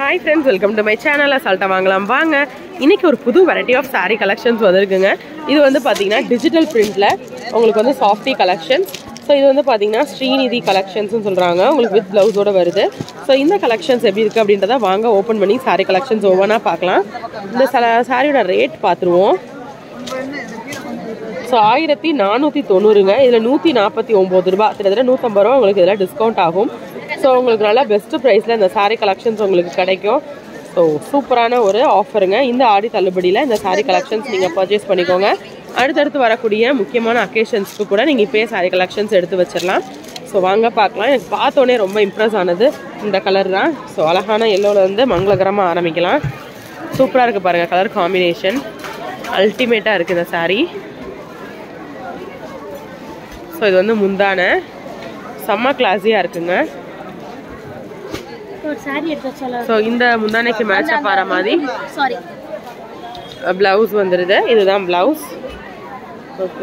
hi friends welcome to my channel அசால்ட்டா வாங்கலாம் வாங்க இன்னைக்கு ஒரு புது வெரைட்டி ஆஃப் saree கலெக்ஷன்ஸ் வந்திருக்குங்க இது வந்து பார்த்தீங்கன்னா டிஜிட்டல் பிரிண்டில் உங்களுக்கு வந்து சாஃப்டி கலெக்ஷன்ஸ் ஸோ இது வந்து பார்த்தீங்கன்னா ஸ்ரீநிதி கலெக்ஷன்ஸ்னு சொல்கிறாங்க உங்களுக்கு வித் ப்ளவுஸோட வருது ஸோ இந்த கலெக்ஷன்ஸ் எப்படி இருக்குது அப்படின்றத வாங்க ஓப்பன் பண்ணி saree கலெக்ஷன்ஸ் ஒவ்வொன்றா பார்க்கலாம் இந்த சாரியோட ரேட் பார்த்துருவோம் ஸோ ஆயிரத்தி நானூற்றி தொண்ணூறுங்க இதில் நூற்றி நாற்பத்தி ஒம்பது ரூபா கிட்டத்தட்ட நூற்றம்பது ரூபா உங்களுக்கு இதில் டிஸ்கவுண்ட் ஆகும் ஸோ உங்களுக்கு நல்லா பெஸ்ட் ப்ரைஸில் இந்த saree கலெக்ஷன்ஸ் உங்களுக்கு கிடைக்கும் ஸோ சூப்பரான ஒரு ஆஃபருங்க இந்த ஆடி தள்ளுபடியில் இந்த saree கலெக்ஷன்ஸ் நீங்கள் பர்ச்சேஸ் பண்ணிக்கோங்க அடுத்தடுத்து வரக்கூடிய முக்கியமான அக்கேஷன்ஸ்க்கு கூட நீங்கள் இப்போயே saree கலெக்ஷன்ஸ் எடுத்து வச்சிடலாம் ஸோ வாங்க பார்க்கலாம் எனக்கு பார்த்தோன்னே ரொம்ப இம்ப்ரெஸ் ஆனது இந்த கலர் தான் ஸோ அழகான எல்லோவில் வந்து மங்களகரமாக ஆரம்பிக்கலாம் சூப்பராக இருக்குது பாருங்கள் கலர் காம்பினேஷன் அல்டிமேட்டாக இருக்குது இந்த saree ஸோ இது வந்து முந்தான செம்ம கிளாஸியாக இருக்குங்க ஒரு சாரி எடுத்து வச்சால ஸோ இந்த முந்தானைக்கு மேட்சப் ஆகிற மாதிரி சாரி ப்ளவுஸ் வந்துடுது இதுதான் ப்ளவுஸ் ஓகே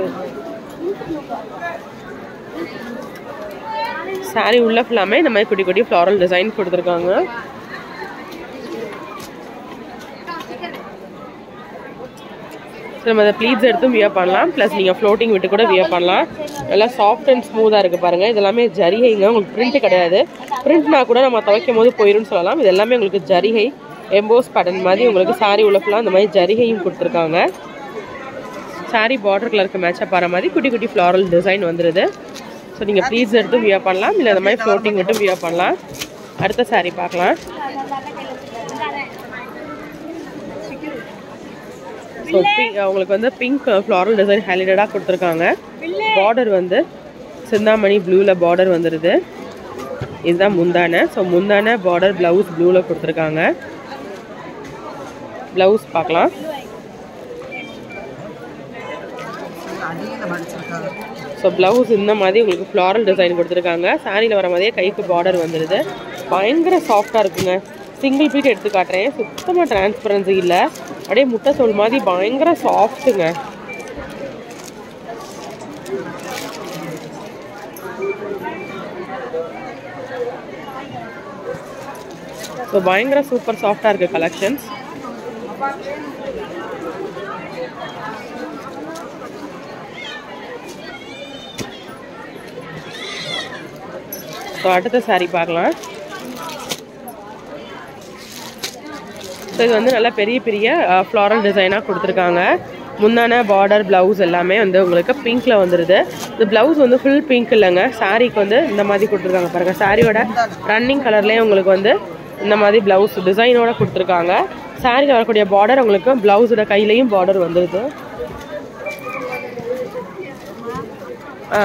சாரி உள்ள ஃபுல்லாமே இந்த மாதிரி குட்டி குட்டி ஃப்ளாரல் டிசைன் கொடுத்துருக்காங்க ஸோ நம்ம அதை ப்ளீட்ஸ் எடுத்தும் வியர் பண்ணலாம் ப்ளஸ் நீங்கள் ஃப்ளோட்டிங் விட்டு கூட வியர் பண்ணலாம் நல்லா சாஃப்ட் அண்ட் ஸ்மூத்தாக இருக்குது பாருங்கள் இது எல்லாமே ஜரிகைங்க உங்களுக்கு பிரிண்ட் கிடையாது பிரிண்ட்னா கூட நம்ம துவைக்கும் போது போயிடும்னு சொல்லலாம் இது எல்லாமே உங்களுக்கு ஜரிகை எம்போஸ் பேட்டர்ன் மாதிரி உங்களுக்கு சாரி உள்ள ஃபுல்லாக இந்த மாதிரி ஜரிகையும் கொடுத்துருக்காங்க சாரி பார்டர் கலருக்கு மேட்சப் ஆகிற மாதிரி குட்டி குட்டி ஃப்ளாரல் டிசைன் வந்துடுது ஸோ நீங்கள் ப்ளீட்ஸ் எடுத்தும் வியர் பண்ணலாம் இல்லை இந்த மாதிரி ஃப்ளோட்டிங் விட்டும் வியர் பண்ணலாம் அடுத்த சாரி பார்க்கலாம் ஸோ உங்களுக்கு வந்து பிங்க் ஃப்ளாரல் டிசைன் ஹைலைட்டடாக கொடுத்துருக்காங்க பார்டர் வந்து சிந்தாமணி ப்ளூவில் பார்டர் வந்துடுது இதுதான் முந்தான ஸோ முந்தான பார்டர் ப்ளவுஸ் ப்ளூவில் கொடுத்துருக்காங்க ப்ளவுஸ் பார்க்கலாம் ஸோ ப்ளவுஸ் இந்த மாதிரி உங்களுக்கு ஃப்ளாரல் டிசைன் கொடுத்துருக்காங்க சாரியில் வர மாதிரியே கைக்கு பார்டர் வந்துடுது பயங்கர சாஃப்டாக இருக்குங்க சிங்கிள் பீட் எடுத்து காட்டுறேன் சுத்தமாக டிரான்ஸ்பரன்சி இல்லை அப்படியே முட்டை தோல் மாதிரி பயங்கர சாஃப்ட்டுங்க ஸோ பயங்கர சூப்பர் சாஃப்டாக இருக்குது கலெக்ஷன்ஸ் ஸோ அடுத்த saree பார்க்கலாம் ஸோ இது வந்து நல்லா பெரிய பெரிய ஃப்ளாரல் டிசைனாக கொடுத்துருக்காங்க முந்தான பார்டர் ப்ளவுஸ் எல்லாமே வந்து உங்களுக்கு பிங்க்கில் வந்துடுது இந்த ப்ளவுஸ் வந்து ஃபுல் பிங்க் இல்லைங்க சாரீக்கு வந்து இந்த மாதிரி கொடுத்துருக்காங்க பாருங்கள் சாரியோட ரன்னிங் கலர்லேயே உங்களுக்கு வந்து இந்த மாதிரி ப்ளவுஸ் டிசைனோட கொடுத்துருக்காங்க சாரியில் வரக்கூடிய பார்டர் உங்களுக்கு ப்ளவுஸோட கையிலையும் பார்டர் வந்துடுது ஆ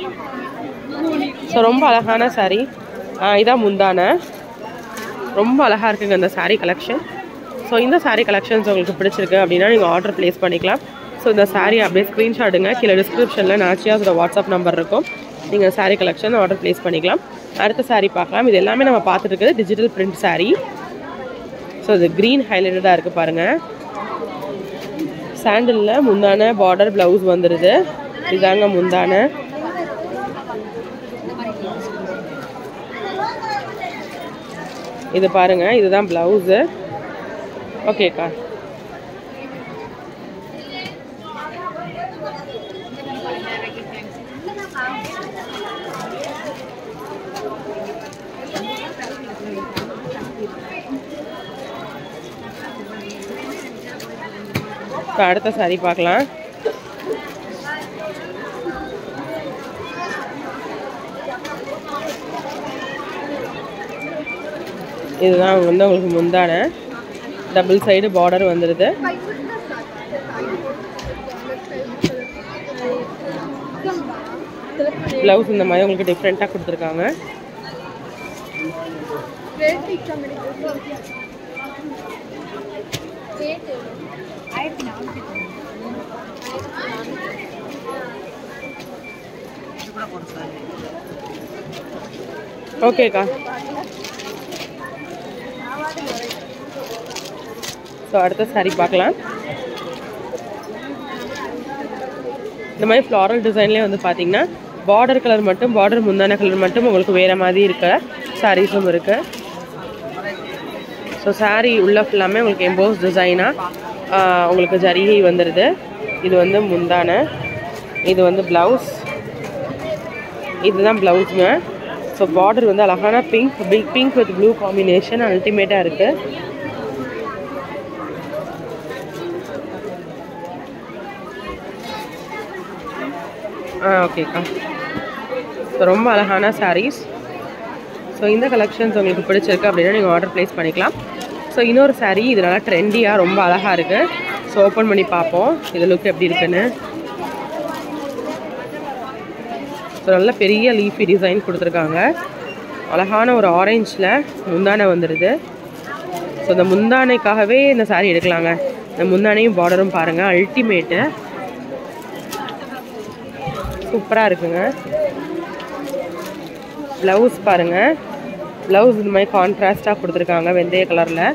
ஸோ ரொம்ப அழகான saree ஆ இதான் முந்தான ரொம்ப அழகாக இருக்குங்க இந்த saree கலெக்ஷன் ஸோ இந்த saree கலெக்ஷன்ஸ் உங்களுக்கு பிடிச்சிருக்கு அப்படின்னா நீங்கள் ஆர்டர் ப்ளேஸ் பண்ணிக்கலாம் ஸோ இந்த saree அப்படியே ஸ்க்ரீன்ஷாட்டுங்க கீழே டிஸ்கிரிப்ஷனில் நாச்சியாஸோட வாட்ஸ்அப் நம்பர் இருக்கும் நீங்கள் saree கலெக்ஷன் ஆர்டர் ப்ளேஸ் பண்ணிக்கலாம் அடுத்த saree பார்க்கலாம் இது எல்லாமே நம்ம பார்த்துட்டு இருக்குது டிஜிட்டல் பிரிண்ட் saree ஸோ இது க்ரீன் ஹைலைட்டடாக இருக்குது பாருங்கள் சாண்டலில் முந்தான பார்டர் ப்ளவுஸ் வந்துடுது இதாங்க முந்தான இது பாருங்க இதுதான் பிளவுஸு ஓகேக்கா இப்போ அடுத்த சாரி பார்க்கலாம் இதுதான் வந்து உங்களுக்கு முந்தான டபுள் சைடு பார்டர் வந்துடுது ப்ளவுஸ் இந்த மாதிரி உங்களுக்கு டிஃப்ரெண்ட்டாக கொடுத்துருக்காங்க ஓகேக்கா ஸோ அடுத்த சாரி பார்க்கலாம் இந்த மாதிரி ஃப்ளாரல் டிசைன்லேயே வந்து பார்த்தீங்கன்னா பார்டர் கலர் மட்டும் பார்டர் முந்தான கலர் மட்டும் உங்களுக்கு வேறு மாதிரி இருக்க சாரீஸும் இருக்குது ஸோ saree உள்ள ஃபுல்லாமே உங்களுக்கு எம்போஸ் டிசைனாக உங்களுக்கு ஜரிகை வந்துடுது இது வந்து முந்தான இது வந்து ப்ளவுஸ் இதுதான் ப்ளவுஸுங்க ஸோ பார்டர் வந்து அழகான பிங்க் பிக் பிங்க் வித் ப்ளூ காம்பினேஷன் அல்டிமேட்டாக இருக்குது ஆ ஓகேக்கா ஸோ ரொம்ப அழகான sarees ஸோ இந்த கலெக்ஷன்ஸ் உங்களுக்கு பிடிச்சிருக்கு அப்படின்னா நீங்கள் ஆர்டர் ப்ளேஸ் பண்ணிக்கலாம் ஸோ இன்னொரு saree இது நல்லா ட்ரெண்டியாக ரொம்ப அழகாக இருக்குது ஸோ ஓப்பன் பண்ணி பார்ப்போம் இது லுக் எப்படி இருக்குன்னு ஸோ நல்ல பெரிய லீஃபி டிசைன் கொடுத்துருக்காங்க அழகான ஒரு ஆரஞ்சில் முந்தானை வந்துடுது ஸோ இந்த முந்தானைக்காகவே இந்த saree எடுக்கலாங்க இந்த முந்தானையும் பார்டரும் பாருங்கள் அல்டிமேட்டு சூப்பராக இருக்குங்க ப்ளவுஸ் பாருங்கள் ப்ளவுஸ் இந்த மாதிரி கான்ட்ராஸ்டாக கொடுத்துருக்காங்க வெந்தய கலரில்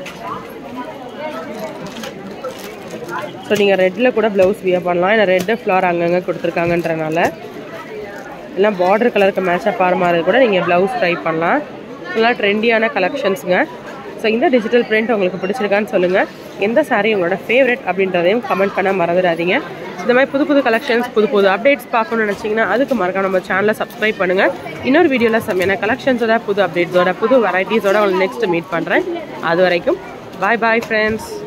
ஸோ நீங்கள் ரெட்டில் கூட ப்ளவுஸ் வியர் பண்ணலாம் இல்லை ரெட்டு ஃப்ளார் அங்கங்கே கொடுத்துருக்காங்கன்றனால எல்லாம் பார்டர் கலருக்கு மேட்சப் ஆகிற மாதிரி கூட நீங்கள் ப்ளவுஸ் ட்ரை பண்ணலாம் நல்லா ட்ரெண்டியான கலெக்ஷன்ஸுங்க ஸோ இந்த டிஜிட்டல் பிரிண்ட் உங்களுக்கு பிடிச்சிருக்கான்னு சொல்லுங்கள் எந்த saree உங்களோட ஃபேவரட் அப்படின்றதையும் கமெண்ட் பண்ண மறந்துடாதீங்க இந்த மாதிரி புது புது கலெக்ஷன்ஸ் புது புது அப்டேட்ஸ் பார்க்கணும்னு நினச்சிங்கன்னா அதுக்கு மறக்காம நம்ம சேனலை சப்ஸ்கிரைப் பண்ணுங்கள் இன்னொரு வீடியோவில் செம்மையான கலெக்ஷன்ஸோட புது அப்டேட்ஸோட புது வெரைட்டிஸோட உங்களுக்கு நெக்ஸ்ட் மீட் பண்ணுறேன் அது வரைக்கும் பாய் பாய் ஃப்ரெண்ட்ஸ்